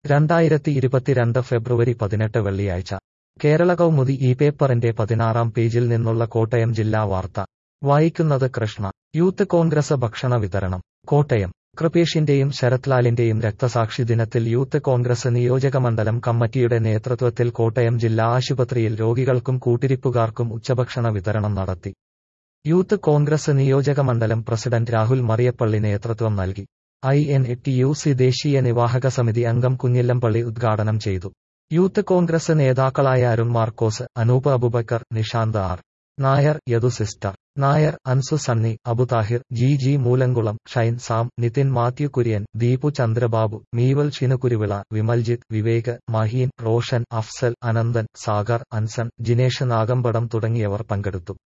രണ്ടായിരത്തി ഇരുപത്തിരണ്ട് ഫെബ്രുവരി പതിനെട്ട് വെള്ളിയാഴ്ച കേരള കൗമുദി ഈ പേപ്പറിന്റെ പതിനാറാം പേജിൽ നിന്നുള്ള കോട്ടയം ജില്ലാ വാർത്ത വായിക്കുന്നത് കൃഷ്ണ യൂത്ത് കോൺഗ്രസ് ഭക്ഷണ വിതരണം കോട്ടയം കൃപേഷിന്റെയും ശരത്ലാലിന്റെയും രക്തസാക്ഷി ദിനത്തിൽ യൂത്ത് കോൺഗ്രസ് നിയോജകമണ്ഡലം കമ്മിറ്റിയുടെ നേതൃത്വത്തിൽ കോട്ടയം ജില്ലാ ആശുപത്രിയിൽ രോഗികൾക്കും കൂട്ടിരിപ്പുകാർക്കും ഉച്ചഭക്ഷണ വിതരണം നടത്തി യൂത്ത് കോൺഗ്രസ് നിയോജകമണ്ഡലം പ്രസിഡന്റ് രാഹുൽ മറിയപ്പള്ളി നേതൃത്വം നൽകി I N T U C ദേശീയ നിവാഹക സമിതി അംഗം കുഞ്ഞില്ലംപള്ളി ഉദ്ഘാടനം ചെയ്തു യൂത്ത് കോൺഗ്രസ് നേതാക്കളായ Arun Markose Anoop Abubakar Nishant R Nair Yadu sister Nair Ansu Sunny Abuthahir G G മൂലങ്കുളം Shine Sam Nitin Mathew Kurian Deepu Chandrababu മീവൽ ഷിനുകുരുവിള വിമൽജിത്ത് Vivek മഹീൻ Roshan Afsal Ananthan Sagar Anson Jinesh Nagampadam തുടങ്ങിയവർ പങ്കെടുത്തു